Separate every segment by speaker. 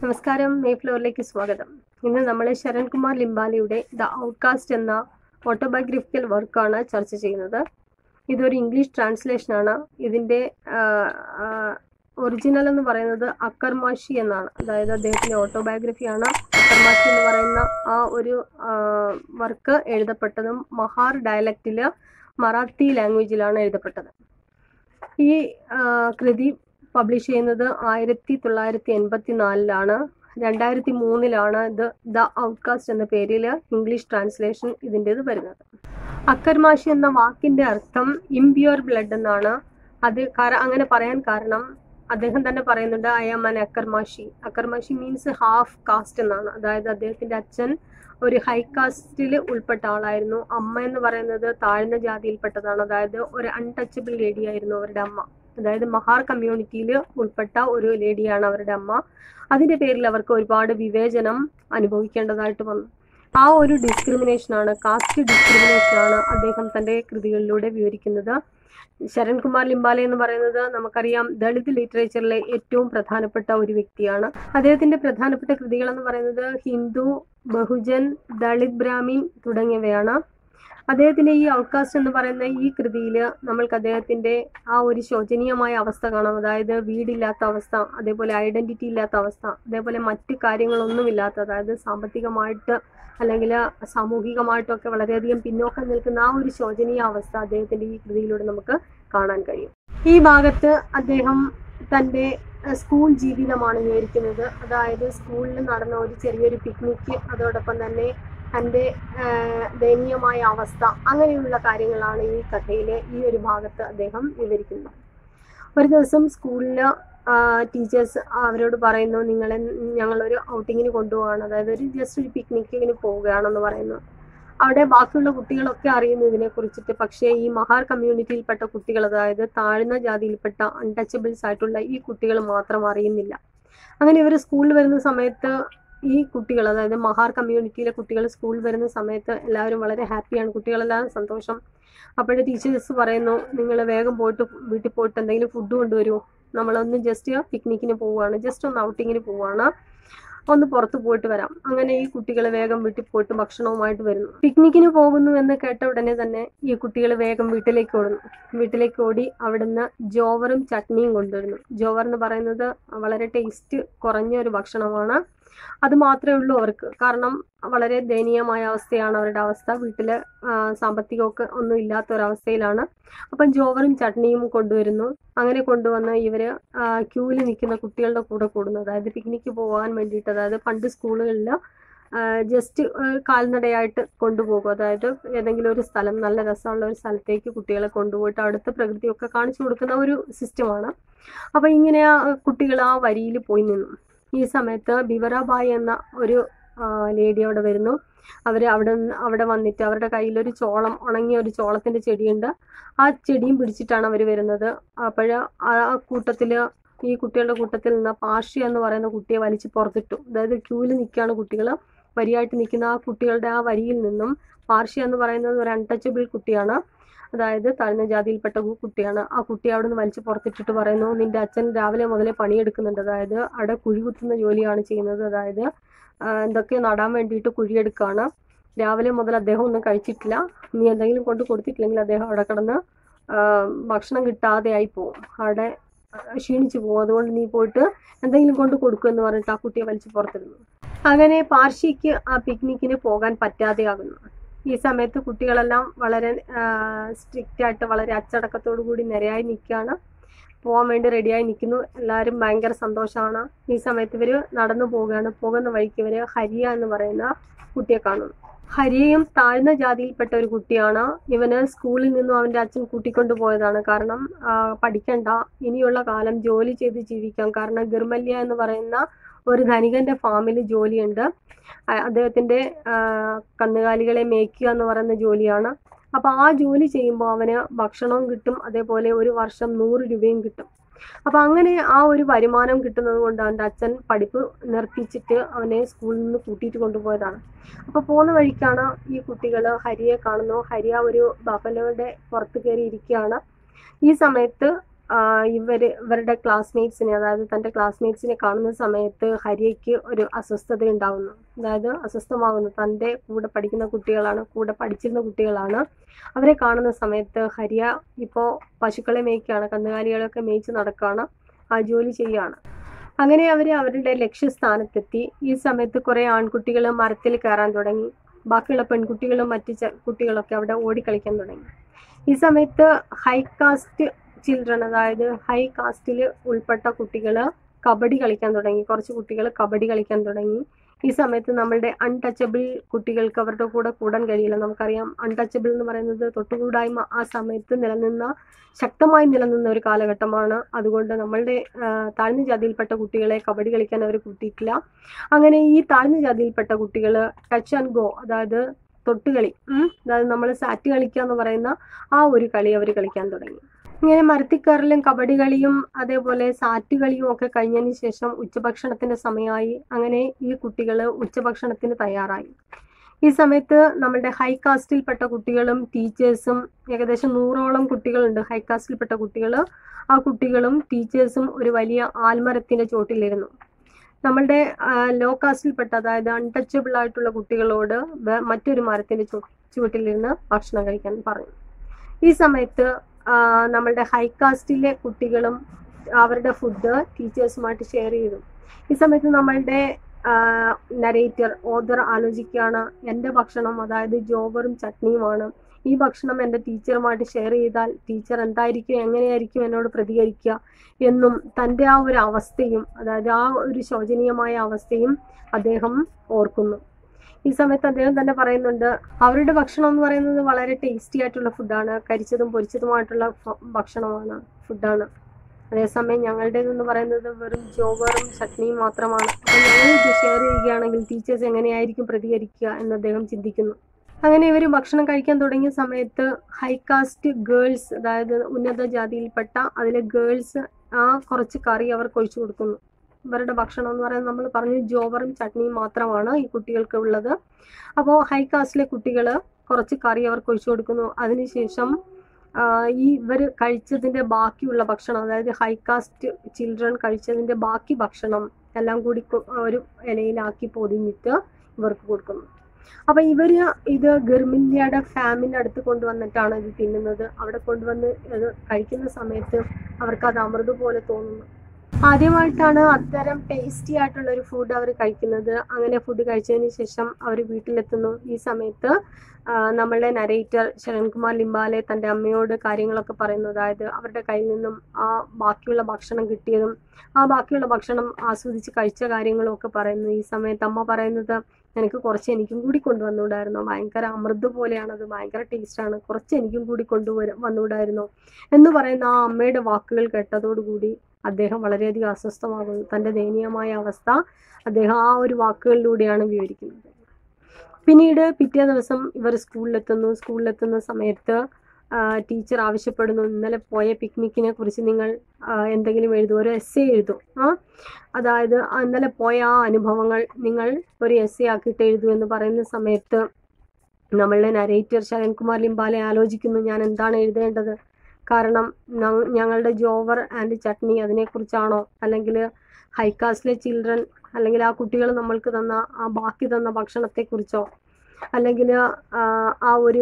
Speaker 1: നമസ്കാരം മെയ് ഫ്ലോറിലേക്ക് സ്വാഗതം ഇന്ന് നമ്മൾ ശരൺകുമാർ ലിംബാലയുടെ ദ ഔട്ട്കാസ്റ്റ് എന്ന ഓട്ടോബയോഗ്രഫിക്കൽ വർക്കാണ് ചർച്ച ചെയ്യുന്നത് ഇതൊരു ഇംഗ്ലീഷ് ട്രാൻസ്ലേഷനാണ് ഇതിൻ്റെ ഒറിജിനൽ എന്ന് പറയുന്നത് അക്കർമാഷി എന്നാണ് അതായത് അദ്ദേഹത്തിൻ്റെ ഓട്ടോബയോഗ്രഫിയാണ് അക്കർമാഷി എന്ന് പറയുന്ന ആ ഒരു വർക്ക് എഴുതപ്പെട്ടതും മഹാർ ഡയലക്റ്റിൽ മറാത്തി ലാംഗ്വേജിലാണ് എഴുതപ്പെട്ടത് ഈ ആ, കൃതി പബ്ലിഷ് ചെയ്യുന്നത് ആയിരത്തി തൊള്ളായിരത്തി എൺപത്തി നാലിലാണ് രണ്ടായിരത്തി മൂന്നിലാണ് ഇത് ദ ഔട്ട്കാസ്റ്റ് എന്ന പേരിൽ ഇംഗ്ലീഷ് ട്രാൻസ്ലേഷൻ ഇതിൻ്റെത് വരുന്നത് അക്കർമാഷി എന്ന വാക്കിന്റെ അർത്ഥം ഇംപ്യൂർ ബ്ലഡ് എന്നാണ് അത് കാര- അങ്ങനെ പറയാൻ കാരണം അദ്ദേഹം തന്നെ പറയുന്നുണ്ട് I am an Akkarmashi Akkarmashi means half caste എന്നാണ് അതായത് അദ്ദേഹത്തിന്റെ അച്ഛൻ ഒരു ഹൈ കാസ്റ്റിൽ ഉൾപ്പെട്ട ആളായിരുന്നു അമ്മ എന്ന് പറയുന്നത് താഴ്ന്ന ജാതിയിൽപ്പെട്ടതാണ് അതായത് ഒരു അൺടച്ചബിൾ ലേഡി ആയിരുന്നു അവരുടെ അമ്മ അതായത് മഹാർ കമ്മ്യൂണിറ്റിയിൽ ഉൾപ്പെട്ട ഒരു ലേഡിയാണ് അവരുടെ അമ്മ അതിന്റെ പേരിൽ അവർക്ക് ഒരുപാട് വിവേചനം അനുഭവിക്കേണ്ടതായിട്ട് വന്നു ആ ഒരു ഡിസ്ക്രിമിനേഷനാണ് കാസ്റ്റ് ഡിസ്ക്രിമിനേഷനാണ് അദ്ദേഹം തന്റെ കൃതികളിലൂടെ വിവരിക്കുന്നത് ശരൺകുമാർ ലിംബാലെ എന്ന് പറയുന്നത് നമുക്കറിയാം ദളിത് ലിറ്ററേച്ചറിലെ ഏറ്റവും പ്രധാനപ്പെട്ട ഒരു വ്യക്തിയാണ് അദ്ദേഹത്തിന്റെ പ്രധാനപ്പെട്ട കൃതികൾ എന്ന് പറയുന്നത് ഹിന്ദു ബഹുജൻ ദളിത് ബ്രാഹ്മിൻ തുടങ്ങിയവയാണ് അദ്ദേഹത്തിന്റെ ഈ ഔട്ട്കാസ്റ്റ് എന്ന് പറയുന്ന ഈ കൃതിയിൽ നമ്മൾക്ക് അദ്ദേഹത്തിന്റെ ആ ഒരു ശോചനീയമായ അവസ്ഥ കാണാം അതായത് വീടില്ലാത്ത അവസ്ഥ അതേപോലെ ഐഡന്റിറ്റി ഇല്ലാത്ത അവസ്ഥ അതേപോലെ മറ്റ് കാര്യങ്ങളൊന്നുമില്ലാത്ത അതായത് സാമ്പത്തികമായിട്ട് അല്ലെങ്കിൽ സാമൂഹികമായിട്ടൊക്കെ വളരെയധികം പിന്നോക്കം നിൽക്കുന്ന ആ ഒരു ശോചനീയ അവസ്ഥ അദ്ദേഹത്തിന്റെ ഈ കൃതിയിലൂടെ നമുക്ക് കാണാൻ കഴിയും ഈ ഭാഗത്ത് അദ്ദേഹം തന്റെ അഹ്, സ്കൂൾ ജീവിതമാണ് വിവരിക്കുന്നത് അതായത് സ്കൂളിൽ നടന്ന ഒരു ചെറിയൊരു പിക്നിക്ക് അതോടൊപ്പം തന്നെ തൻ്റെ ആഹ്, ദയനീയമായ അവസ്ഥ അങ്ങനെയുള്ള കാര്യങ്ങളാണ് ഈ കഥയിലെ ഈ ഒരു ഭാഗത്ത് അദ്ദേഹം വിവരിക്കുന്നത് ഒരു ദിവസം സ്കൂളിൽ ടീച്ചേഴ്സ് അവരോട് പറയുന്നു നിങ്ങളെ ഞങ്ങളൊരു ഔട്ടിങ്ങിന് കൊണ്ടുപോവാണ് അതായത് ഒരു ജസ്റ്റ് ഒരു പിക്നിക്കിന് പോവുകയാണെന്ന് പറയുന്നു അവിടെ ബാക്കിയുള്ള കുട്ടികളൊക്കെ അറിയുന്നു ഇതിനെ കുറിച്ചിട്ട് പക്ഷേ ഈ മഹാർ കമ്മ്യൂണിറ്റിയിൽപ്പെട്ട കുട്ടികൾ അതായത് താഴ്ന്ന ജാതിയിൽപ്പെട്ട അൺടച്ചബിൾസ് ആയിട്ടുള്ള ഈ കുട്ടികൾ മാത്രം അറിയുന്നില്ല അങ്ങനെ ഇവർ സ്കൂളിൽ വരുന്ന സമയത്ത് ഈ കുട്ടികൾ അതായത് മഹാർ കമ്മ്യൂണിറ്റിയിലെ കുട്ടികൾ സ്കൂളിൽ വരുന്ന സമയത്ത് എല്ലാവരും വളരെ ഹാപ്പിയാണ് കുട്ടികളെല്ലാം സന്തോഷം അപ്പോഴേ ടീച്ചേഴ്സ് പറയുന്നു നിങ്ങൾ വേഗം പോയിട്ട് വീട്ടിൽ പോയിട്ട് എന്തെങ്കിലും ഫുഡ് കൊണ്ടുവരൂ നമ്മളൊന്ന് ജസ്റ്റ് പിക്നിക്കിന് പോവുകയാണ് ജസ്റ്റ് ഒന്ന് ഔട്ടിങ്ങിന് പോവുകയാണ് ഒന്ന് പുറത്ത് പോയിട്ട് വരാം അങ്ങനെ ഈ കുട്ടികൾ വേഗം വീട്ടിൽ പോയിട്ട് ഭക്ഷണവുമായിട്ട് വരുന്നു പിക്നിക്കിന് പോകുന്നു എന്ന് കേട്ട ഉടനെ തന്നെ ഈ കുട്ടികൾ വേഗം വീട്ടിലേക്ക് ഓടുന്നു വീട്ടിലേക്ക് ഓടി അവിടുന്ന് ജോവറും ചട്നിയും കൊണ്ടുവരുന്നു ജോവർ എന്ന് പറയുന്നത് വളരെ ടേസ്റ്റ് കുറഞ്ഞ ഒരു ഭക്ഷണമാണ് അത് മാത്രമേ ഉള്ളൂ അവർക്ക് കാരണം വളരെ ദയനീയമായ അവസ്ഥയാണ് അവരുടെ അവസ്ഥ വീട്ടിൽ സാമ്പത്തികമൊക്കെ ഒന്നും ഇല്ലാത്ത ഒരവസ്ഥയിലാണ് അപ്പം ജോവറും ചട്നിയും കൊണ്ടുവരുന്നു അങ്ങനെ കൊണ്ടുവന്ന് ഇവര് ക്യൂവിൽ നിൽക്കുന്ന കുട്ടികളുടെ കൂടെ കൂടുന്നു അതായത് പിക്നിക്ക് പോകാൻ വേണ്ടിയിട്ട് അതായത് പണ്ട് സ്കൂളുകളിൽ ജസ്റ്റ് കാൽനടയായിട്ട് കൊണ്ടുപോകും അതായത് ഏതെങ്കിലും ഒരു സ്ഥലം നല്ല രസമുള്ള ഒരു സ്ഥലത്തേക്ക് കുട്ടികളെ കൊണ്ടുപോയിട്ട് അവിടുത്തെ പ്രകൃതിയൊക്കെ കാണിച്ചു കൊടുക്കുന്ന ഒരു സിസ്റ്റമാണ് അപ്പം ഇങ്ങനെ കുട്ടികൾ ആ വരിയിൽ പോയി നിന്നു ഈ സമയത്ത് ബിവറാബായ് എന്ന ഒരു ലേഡി അവിടെ വരുന്നു അവർ അവിടെ നിന്ന് അവിടെ വന്നിട്ട് അവരുടെ കയ്യിലൊരു ചോളം ഉണങ്ങിയ ഒരു ചോളത്തിൻ്റെ ചെടിയുണ്ട് ആ ചെടിയും പിടിച്ചിട്ടാണ് അവർ വരുന്നത് അപ്പോൾ ആ കൂട്ടത്തിൽ ഈ കുട്ടികളുടെ കൂട്ടത്തിൽ നിന്ന് പാർഷ്യ എന്ന് പറയുന്ന കുട്ടിയെ വലിച്ച് പുറത്തിട്ടു അതായത് ക്യൂവിൽ നിൽക്കുകയാണ് കുട്ടികൾ വരിയായിട്ട് നിൽക്കുന്ന ആ കുട്ടികളുടെ ആ വരിയിൽ നിന്നും പാർഷ്യ എന്ന് പറയുന്നത് ഒരു അൺടച്ചബിൾ കുട്ടിയാണ് അതായത് താഴ്ന്ന ജാതിയിൽപ്പെട്ട കു- കുട്ടിയാണ് ആ കുട്ടിയെ അവിടെ നിന്ന് വലിച്ച് പുറത്തിട്ടിട്ട് പറയുന്നു നിന്റെ അച്ഛൻ രാവിലെ മുതലേ പണിയെടുക്കുന്നുണ്ട് അതായത് അവിടെ കുഴി കുത്തുന്ന ജോലിയാണ് ചെയ്യുന്നത് അതായത് ആ, എന്തൊക്കെയോ നടാൻ വേണ്ടിയിട്ട് കുഴിയെടുക്കുകയാണ് രാവിലെ മുതൽ അദ്ദേഹം ഒന്നും കഴിച്ചിട്ടില്ല നീ എന്തെങ്കിലും കൊണ്ട് കൊടുത്തിട്ടില്ലെങ്കിൽ അദ്ദേഹം അവിടെ കിടന്ന് ആ, ഭക്ഷണം കിട്ടാതെ ആയി പോകും അവിടെ ക്ഷീണിച്ചു പോകും അതുകൊണ്ട് നീ പോയിട്ട് എന്തെങ്കിലും കൊണ്ട് കൊടുക്കുമെന്ന് പറഞ്ഞിട്ട് ആ കുട്ടിയെ വലിച്ച് പുറത്തിടുന്നു അങ്ങനെ പാർഷിക്ക് ആ പിക്നിക്കിന് പോകാൻ പറ്റാതെയാകുന്നു ഈ സമയത്ത് കുട്ടികളെല്ലാം വളരെ സ്ട്രിക്റ്റ് ആയിട്ട് വളരെ അച്ചടക്കത്തോടു കൂടി നിരയായി നിൽക്കുകയാണ് പോകാൻ വേണ്ടി റെഡിയായി നിൽക്കുന്നു എല്ലാവരും ഭയങ്കര സന്തോഷമാണ് ഈ സമയത്ത് ഇവർ നടന്നു പോവുകയാണ് പോകുന്ന വഴിക്ക് ഇവർ ഹരിയ എന്ന് പറയുന്ന കുട്ടിയെ കാണുന്നു ഹരിയയും താഴ്ന്ന ജാതിയിൽപ്പെട്ട ഒരു കുട്ടിയാണ് ഇവന് സ്കൂളിൽ നിന്നും അവൻ്റെ അച്ഛൻ കൂട്ടിക്കൊണ്ടു പോയതാണ് കാരണം ആ, പഠിക്കണ്ട ഇനിയുള്ള കാലം ജോലി ചെയ്ത് ജീവിക്കാം കാരണം ഗിർമല്യ എന്ന് പറയുന്ന ഒരു ധനികന്റെ ഫാമിൽ ജോലിയുണ്ട് ആ- അദ്ദേഹത്തിന്റെ ആ, കന്നുകാലികളെ മേയ്ക്കുക എന്ന് പറയുന്ന ജോലിയാണ് അപ്പൊ ആ ജോലി ചെയ്യുമ്പോൾ അവന് ഭക്ഷണവും കിട്ടും അതേപോലെ ഒരു വർഷം നൂറ് രൂപയും കിട്ടും അപ്പൊ അങ്ങനെ ആ ഒരു വരുമാനം കിട്ടുന്നത് കൊണ്ട് അവൻ്റെ അച്ഛൻ പഠിപ്പ് നിർത്തിച്ചിട്ട് അവനെ സ്കൂളിൽ നിന്ന് കൂട്ടിയിട്ട് കൊണ്ടുപോയതാണ് അപ്പൊ പോകുന്ന വഴിക്കാണ് ഈ കുട്ടികൾ ഹരിയെ കാണുന്നു ഹരിയ ഒരു ബഫലോയുടെ പുറത്ത് കയറി ഇരിക്കുകയാണ് ഈ സമയത്ത് ഇവർ ഇവരുടെ ക്ലാസ്മേറ്റ്സിനെ അതായത് തൻ്റെ ക്ലാസ്മേറ്റ്സിനെ കാണുന്ന സമയത്ത് ഹരിയയ്ക്ക് ഒരു അസ്വസ്ഥത ഉണ്ടാകുന്നു അതായത് അസ്വസ്ഥമാകുന്നു തൻ്റെ കൂടെ പഠിക്കുന്ന കുട്ടികളാണ് കൂടെ പഠിച്ചിരുന്ന കുട്ടികളാണ് അവരെ കാണുന്ന സമയത്ത് ഹരിയ ഇപ്പോൾ പശുക്കളെ മേയ്ക്കുകയാണ് കന്നുകാലികളൊക്കെ മേய்ച്ച് നടക്കുകയാണ് ആ ജോലി ചെയ്യുകയാണ് അങ്ങനെ അവർ അവരുടെ ലക്ഷ്യസ്ഥാനത്തെത്തി ഈ സമയത്ത് കുറേ ആൺകുട്ടികൾ മരത്തിൽ കയറാൻ തുടങ്ങി ബാക്കിയുള്ള പെൺകുട്ടികളും മറ്റ് ചെ- കുട്ടികളൊക്കെ അവിടെ ഓടിക്കളിക്കാൻ തുടങ്ങി ഈ സമയത്ത് ഹൈ കാസ്റ്റ് ചിൽഡ്രൻ അതായത് ഹൈ കാസ്റ്റിൽ ഉൾപ്പെട്ട കുട്ടികൾ കബഡി കളിക്കാൻ തുടങ്ങി കുറച്ച് കുട്ടികൾ കബഡി കളിക്കാൻ തുടങ്ങി ഈ സമയത്ത് നമ്മളുടെ അൺടച്ചബിൾ കുട്ടികൾക്ക് അവരുടെ കൂടെ കൂടാൻ കഴിയില്ല നമുക്കറിയാം അൺടച്ചബിൾ എന്ന് പറയുന്നത് തൊട്ടുകൂടായ്മ ആ സമയത്ത് നിലനിന്ന ശക്തമായി നിലനിന്ന ഒരു കാലഘട്ടമാണ് അതുകൊണ്ട് നമ്മളുടെ ആ, താഴ്ന്ന ജാതിയിൽപ്പെട്ട കുട്ടികളെ കബഡി കളിക്കാൻ അവർ കൂട്ടിയിട്ടില്ല അങ്ങനെ ഈ താഴ്ന്ന ജാതിയിൽപ്പെട്ട കുട്ടികൾ ടച്ച് ആൻഡ് ഗോ അതായത് തൊട്ടുകളി ഉം, അതായത് നമ്മൾ സാറ്റ് കളിക്കുക എന്ന് പറയുന്ന ആ ഒരു കളി അവർ കളിക്കാൻ തുടങ്ങി ഇങ്ങനെ മരത്തിക്കയറലും കബഡി കളിയും അതേപോലെ സാറ്റ് കളിയും ഒക്കെ കഴിഞ്ഞതിന് ശേഷം ഉച്ചഭക്ഷണത്തിന്റെ സമയമായി അങ്ങനെ ഈ കുട്ടികൾ ഉച്ചഭക്ഷണത്തിന് തയ്യാറായി ഈ സമയത്ത് നമ്മുടെ ഹൈ കാസ്റ്റിൽപ്പെട്ട കുട്ടികളും ടീച്ചേഴ്സും ഏകദേശം നൂറോളം കുട്ടികളുണ്ട് ഹൈ കാസ്റ്റിൽപ്പെട്ട കുട്ടികൾ ആ കുട്ടികളും ടീച്ചേഴ്സും ഒരു വലിയ ആൽമരത്തിന്റെ ചോട്ടിലിരുന്നു നമ്മളുടെ ലോ കാസ്റ്റിൽപ്പെട്ട അതായത് അൺടച്ചബിൾ ആയിട്ടുള്ള കുട്ടികളോട് വേ- മറ്റൊരു മരത്തിന്റെ ചു- ചുവട്ടിലിരുന്ന് ഭക്ഷണം കഴിക്കാൻ പറഞ്ഞു ഈ സമയത്ത് ആ, നമ്മളുടെ ഹൈ കാസ്റ്റിലെ കുട്ടികളും അവരുടെ ഫുഡ് ടീച്ചേഴ്സുമായിട്ട് ഷെയർ ചെയ്തു ഈ സമയത്ത് നമ്മളുടെ നരേറ്റർ ഓദർ ആലോചിക്കുകയാണ് എൻ്റെ ഭക്ഷണം അതായത് ജോബറും ചട്നിയുമാണ് ഈ ഭക്ഷണം എൻ്റെ ടീച്ചറുമായിട്ട് ഷെയർ ചെയ്താൽ ടീച്ചർ എന്തായിരിക്കും എങ്ങനെയായിരിക്കും എന്നോട് പ്രതികരിക്കുക എന്നും തൻ്റെ ആ ഒരു അവസ്ഥയും അതായത് ആ ഒരു ശോചനീയമായ അവസ്ഥയും അദ്ദേഹം ഓർക്കുന്നു ഈ സമയത്ത് അദ്ദേഹം തന്നെ പറയുന്നുണ്ട് അവരുടെ ഭക്ഷണം എന്ന് പറയുന്നത് വളരെ ടേസ്റ്റി ആയിട്ടുള്ള ഫുഡാണ് കരിച്ചതും പൊരിച്ചതുമായിട്ടുള്ള ഫ- ഭക്ഷണമാണ് ഫുഡാണ് അതേസമയം ഞങ്ങളുടേതെന്ന് പറയുന്നത് വെറും ജോവറും ചട്നിയും മാത്രമാണ് അപ്പോൾ ഞങ്ങൾ ഇത് ഷെയർ ചെയ്യുകയാണെങ്കിൽ ടീച്ചേഴ്സ് എങ്ങനെയായിരിക്കും പ്രതികരിക്കുക എന്ന് അദ്ദേഹം ചിന്തിക്കുന്നു അങ്ങനെ ഇവർ ഭക്ഷണം കഴിക്കാൻ തുടങ്ങിയ സമയത്ത് ഹൈ കാസ്റ്റ് ഗേൾസ് അതായത് ഉന്നത ജാതിയിൽപ്പെട്ട അതിലെ ഗേൾസ് ആ കുറച്ച് കറി അവർക്ക് ഒഴിച്ചു കൊടുക്കുന്നു ഇവരുടെ ഭക്ഷണം എന്ന് പറയുന്നത് നമ്മൾ പറഞ്ഞു ജോവറും ചട്നിയും മാത്രമാണ് ഈ കുട്ടികൾക്ക് ഉള്ളത് അപ്പോൾ ഹൈ കാസ്റ്റിലെ കുട്ടികൾ കുറച്ച് കറി അവർക്ക് ഒഴിച്ചു കൊടുക്കുന്നു അതിനുശേഷം ആ, ഈ ഇവർ കഴിച്ചതിൻ്റെ ബാക്കിയുള്ള ഭക്ഷണം അതായത് ഹൈ കാസ്റ്റ് ചിൽഡ്രൻ കഴിച്ചതിൻ്റെ ബാക്കി ഭക്ഷണം എല്ലാം കൂടി കൊ- ഒരു ഇലയിലാക്കി പൊതിഞ്ഞിട്ട് ഇവർക്ക് കൊടുക്കുന്നു അപ്പം ഇവർ ഇത് ഗർമില്യയുടെ ഫാമിൻ്റെ അടുത്ത് കൊണ്ടുവന്നിട്ടാണ് ഇത് തിന്നുന്നത് അവിടെ കൊണ്ടുവന്ന് ഇത് കഴിക്കുന്ന സമയത്ത് അവർക്ക് അത് അമൃത് പോലെ തോന്നുന്നു ആദ്യമായിട്ടാണ് അത്തരം ടേസ്റ്റി ആയിട്ടുള്ള ഒരു ഫുഡ് അവർ കഴിക്കുന്നത് അങ്ങനെ ഫുഡ് കഴിച്ചതിന് ശേഷം അവർ വീട്ടിലെത്തുന്നു ഈ സമയത്ത് ആ, നമ്മളുടെ നരേറ്റർ ശരൺകുമാർ ലിംബാലെ തൻ്റെ അമ്മയോട് കാര്യങ്ങളൊക്കെ പറയുന്നു അതായത് അവരുടെ കയ്യിൽ നിന്നും ആ ബാക്കിയുള്ള ഭക്ഷണം കിട്ടിയതും ആ ബാക്കിയുള്ള ഭക്ഷണം ആസ്വദിച്ച് കഴിച്ച കാര്യങ്ങളും ഒക്കെ പറയുന്നു ഈ സമയത്ത് അമ്മ പറയുന്നത് എനിക്ക് കുറച്ച് എനിക്കും കൂടി കൊണ്ടുവന്നുകൂടായിരുന്നു ഭയങ്കര അമൃത് പോലെയാണത് ഭയങ്കര ടേസ്റ്റാണ് കുറച്ച് എനിക്കും കൂടി കൊണ്ടുവര വന്നുകൂടായിരുന്നു എന്ന് പറയുന്ന ആ അമ്മയുടെ വാക്കുകൾ കേട്ടതോടുകൂടി അദ്ദേഹം വളരെയധികം അസ്വസ്ഥമാകുന്നു തൻ്റെ ദയനീയമായ അവസ്ഥ അദ്ദേഹം ആ ഒരു വാക്കുകളിലൂടെയാണ് വിവരിക്കുന്നത് പിന്നീട് പിറ്റേ ദിവസം ഇവർ സ്കൂളിലെത്തുന്നു സ്കൂളിലെത്തുന്ന സമയത്ത് ടീച്ചർ ആവശ്യപ്പെടുന്നു ഇന്നലെ പോയ പിക്നിക്കിനെ കുറിച്ച് നിങ്ങൾ ആ, എന്തെങ്കിലും എഴുതും ഒരു എസ് എ എഴുതും ആ അതായത് ആ ഇന്നലെ പോയ ആ അനുഭവങ്ങൾ നിങ്ങൾ ഒരു എസ് എ ആക്കിയിട്ട് എഴുതൂ എന്ന് പറയുന്ന സമയത്ത് നമ്മളുടെ നരേറ്റർ ശരൺകുമാർ ലിംബാലെ ആലോചിക്കുന്നു ഞാൻ എന്താണ് എഴുതേണ്ടത് കാരണം ഞ- ഞങ്ങളുടെ ജോവർ ആൻഡ് ചട്നി അതിനെക്കുറിച്ചാണോ അല്ലെങ്കിൽ ഹൈക്കാസ്റ്റിലെ ചിൽഡ്രൻ അല്ലെങ്കിൽ ആ കുട്ടികൾ നമ്മൾക്ക് തന്ന ആ ബാക്കി തന്ന ഭക്ഷണത്തെക്കുറിച്ചോ അല്ലെങ്കിൽ ആ ഒരു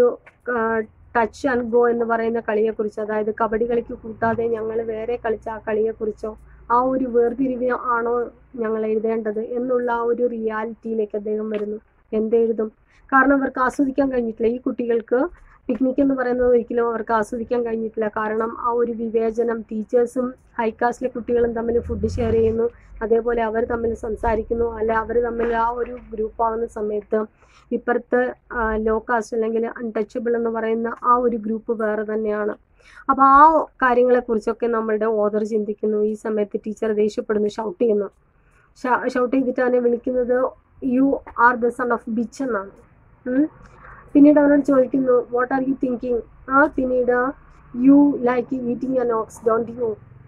Speaker 1: ടച്ച് ആൻഡ് ഗോ എന്ന് പറയുന്ന കളിയെക്കുറിച്ച് അതായത് കബഡി കളിക്ക് കൂട്ടാതെ ഞങ്ങൾ വേറെ കളിച്ച ആ കളിയെക്കുറിച്ചോ ആ ഒരു വേർതിരിവ് ആണോ ഞങ്ങൾ എഴുതേണ്ടത് എന്നുള്ള ആ ഒരു റിയാലിറ്റിയിലേക്ക് അദ്ദേഹം വരുന്നു എന്തെഴുതും കാരണം അവർക്ക് ആസ്വദിക്കാൻ കഴിഞ്ഞിട്ടില്ല ഈ കുട്ടികൾക്ക് പിക്നിക് എന്ന് പറയുന്നത് ഒരിക്കലും അവർക്ക് ആസ്വദിക്കാൻ കഴിഞ്ഞിട്ടില്ല കാരണം ആ ഒരു വിവേചനം ടീച്ചേഴ്സും ഹൈക്കാസ്റ്റിലെ കുട്ടികളും തമ്മിൽ ഫുഡ് ഷെയർ ചെയ്യുന്നു അതേപോലെ അവർ തമ്മിൽ സംസാരിക്കുന്നു അല്ല അവർ തമ്മിൽ ആ ഒരു ഗ്രൂപ്പ് ആവുന്ന സമയത്ത് ഇപ്പുറത്ത് ലോ കാസ്റ്റ് അല്ലെങ്കിൽ അൺടച്ചബിൾ എന്ന് പറയുന്ന ആ ഒരു ഗ്രൂപ്പ് വേറെ തന്നെയാണ് അപ്പോൾ ആ കാര്യങ്ങളെക്കുറിച്ചൊക്കെ നമ്മളുടെ ഓദർ ചിന്തിക്കുന്നു ഈ സമയത്ത് ടീച്ചർ ദേഷ്യപ്പെടുന്നു ഷൗട്ട് ചെയ്യുന്നു ഷൗട്ട് ചെയ്തിട്ട് അവനെ വിളിക്കുന്നത് you are the son of bitch എന്നാണ് ഉം. പിന്നീട് അവനോട് ചോദിക്കുന്നു വാട്ട് ആർ യു തിങ്കിങ് ആ പിന്നീട് you like eating an ox don't you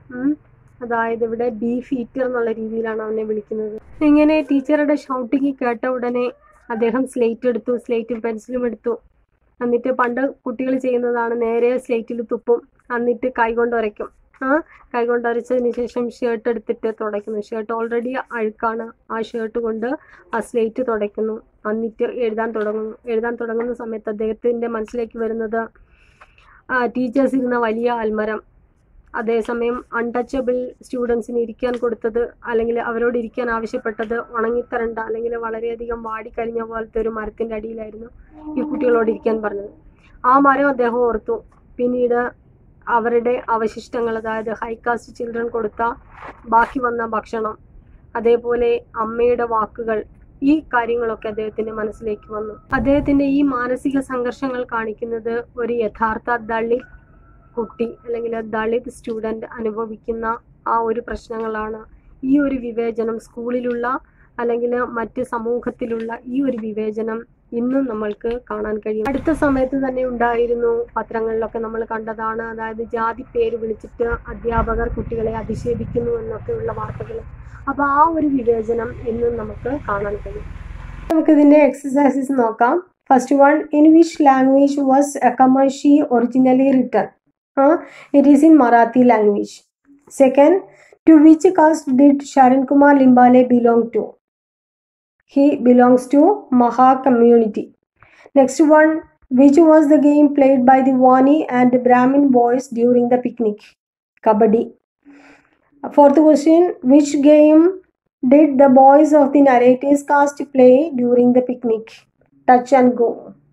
Speaker 1: അതായത് ഇവിടെ ബീഫ് ഈറ്റർ എന്നുള്ള രീതിയിലാണ് അവനെ വിളിക്കുന്നത് ഇങ്ങനെ ടീച്ചറുടെ ഷൗട്ടിങ് കേട്ട ഉടനെ അദ്ദേഹം സ്ലേറ്റ് എടുത്തു സ്ലേറ്റും പെൻസിലും എടുത്തു എന്നിട്ട് പണ്ട് കുട്ടികൾ ചെയ്യുന്നതാണ് നേരെ സ്ലേറ്റിൽ തുപ്പും എന്നിട്ട് കൈകൊണ്ട് ഉരയ്ക്കും ആ കൈകൊണ്ട് അരച്ചതിന് ശേഷം ഷർട്ട് എടുത്തിട്ട് തുടയ്ക്കുന്നു ഷർട്ട് ഓൾറെഡി അഴുക്കാണ് ആ ഷർട്ട് കൊണ്ട് ആ സ്ലേറ്റ് തുടയ്ക്കുന്നു എന്നിട്ട് എഴുതാൻ തുടങ്ങുന്നു എഴുതാൻ തുടങ്ങുന്ന സമയത്ത് അദ്ദേഹത്തിൻ്റെ മനസ്സിലേക്ക് വരുന്നത് ടീച്ചേഴ്സ് ഇരുന്ന വലിയ അൽമരം അതേസമയം അൺടച്ചബിൾ സ്റ്റുഡൻസിന് ഇരിക്കാൻ കൊടുത്തത് അല്ലെങ്കിൽ അവരോട് ഇരിക്കാൻ ആവശ്യപ്പെട്ടത് ഉണങ്ങിത്തരണ്ട അല്ലെങ്കിൽ വളരെയധികം വാടിക്കരിഞ്ഞ പോലത്തെ ഒരു മരത്തിൻ്റെ അടിയിലായിരുന്നു ഈ കുട്ടികളോട് ഇരിക്കാൻ പറഞ്ഞത് ആ മരം അദ്ദേഹം ഓർത്തു പിന്നീട് അവരുടെ അവശിഷ്ടങ്ങൾ അതായത് ഹൈകാസ്റ്റ് ചിൽഡ്രൻ കൊടുത്ത ബാക്കി വന്ന ഭക്ഷണം അതേപോലെ അമ്മയുടെ വാക്കുകൾ ഈ കാര്യങ്ങളൊക്കെ അദ്ദേഹത്തിന്റെ മനസ്സിലേക്ക് വന്നു അദ്ദേഹത്തിന്റെ ഈ മാനസിക സംഘർഷങ്ങൾ കാണിക്കുന്നത് ഒരു യഥാർത്ഥ ദളിത് കുട്ടി അല്ലെങ്കിൽ ദളിത് സ്റ്റുഡന്റ് അനുഭവിക്കുന്ന ആ ഒരു പ്രശ്നങ്ങളാണ് ഈ ഒരു വിവേചനം സ്കൂളിലുള്ള അല്ലെങ്കിൽ മറ്റ് സമൂഹത്തിലുള്ള ഈ ഒരു വിവേചനം ഇന്നും നമ്മൾക്ക് കാണാൻ കഴിയും അടുത്ത സമയത്ത് തന്നെ ഉണ്ടായിരുന്നു പത്രങ്ങളിലൊക്കെ നമ്മൾ കണ്ടതാണ് അതായത് ജാതി പേര് വിളിച്ചിട്ട് അധ്യാപകർ കുട്ടികളെ അധിക്ഷേപിക്കുന്നു എന്നൊക്കെയുള്ള വാർത്തകൾ അപ്പോൾ ആ ഒരു വിവേചനം ഇന്നും നമുക്ക് കാണാൻ കഴിയും നമുക്കിതിൻ്റെ എക്സസൈസസ് നോക്കാം first one in which language was Akkarmashi originally written it is in Marathi language second to which caste did Sharan Kumar Limbale belong to he belongs to Maha community. Next one, which was the game played by the Wani and Brahmin boys during the picnic? Kabaddi. Fourth question, which game did the boys of the narratives cast play during the picnic? Touch and go.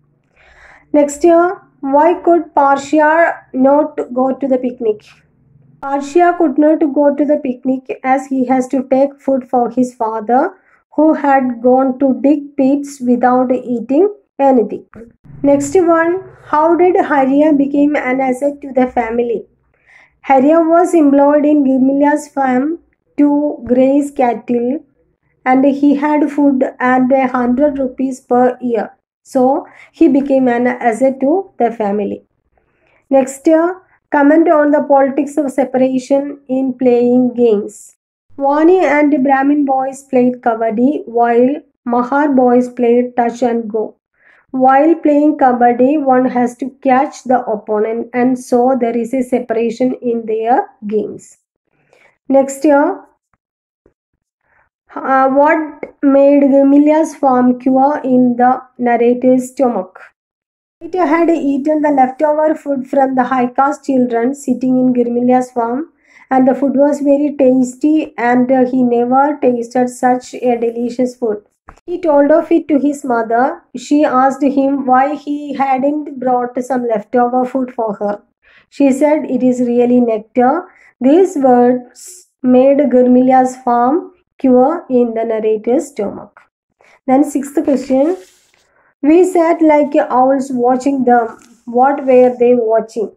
Speaker 1: Next year, why could Parshia not go to the picnic? Parshia could not go to the picnic as he has to take food for his father who had gone to dig pits without eating anything. Next one, how did Harya become an asset to the family? Harya was employed in Gimilia's farm to graze cattle and he had food and a hundred rupees per year. So he became an asset to the family. Next, uh, comment on the politics of separation in playing games. Wani and Brahmin boys played kabaddi while Mahar boys played touch and go. While playing kabaddi, one has to catch the opponent, and so there is a separation in their games. Next year, uh, what made Gemilia's farm cure in the narrator's stomach? Peter had eaten the leftover food from the high caste children sitting in Girmilia's farm and the food was very tasty and uh, he never tasted such a delicious food. He told of it to his mother. She asked him why he hadn't brought some leftover food for her. She said, It is really nectar. These words made Gurmilia's farm cure in the narrator's stomach. Then, sixth question We sat like owls watching them. What were they watching?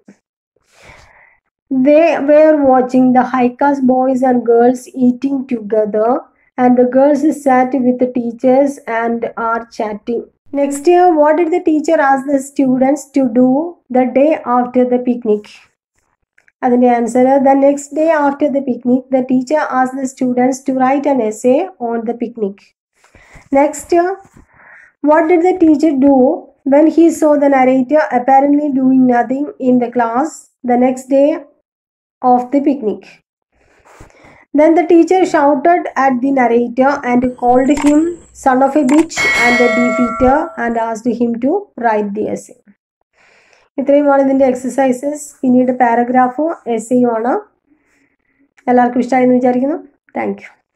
Speaker 1: They were watching the high caste boys and girls eating together, and the girls sat with the teachers and are chatting. Next year, what did the teacher ask the students to do the day after the picnic? അതിൻ്റെ answer the next day after the picnic the teacher ആസ് the students to write an essay on the picnic next what did the teacher do when he saw the narrator apparently doing nothing in the class the next day of the picnic. Then the teacher shouted at the narrator and called him son of a bitch and a defeater and asked him to write the essay. ഇത്രയുമാണ് ഇതിൻ്റെ exercises പിന്നീട് പാരഗ്രാഫും എസ്സേയും ആണ് എല്ലാവർക്കും ഇഷ്ടമായി എന്ന് വിചാരിക്കുന്നു thank you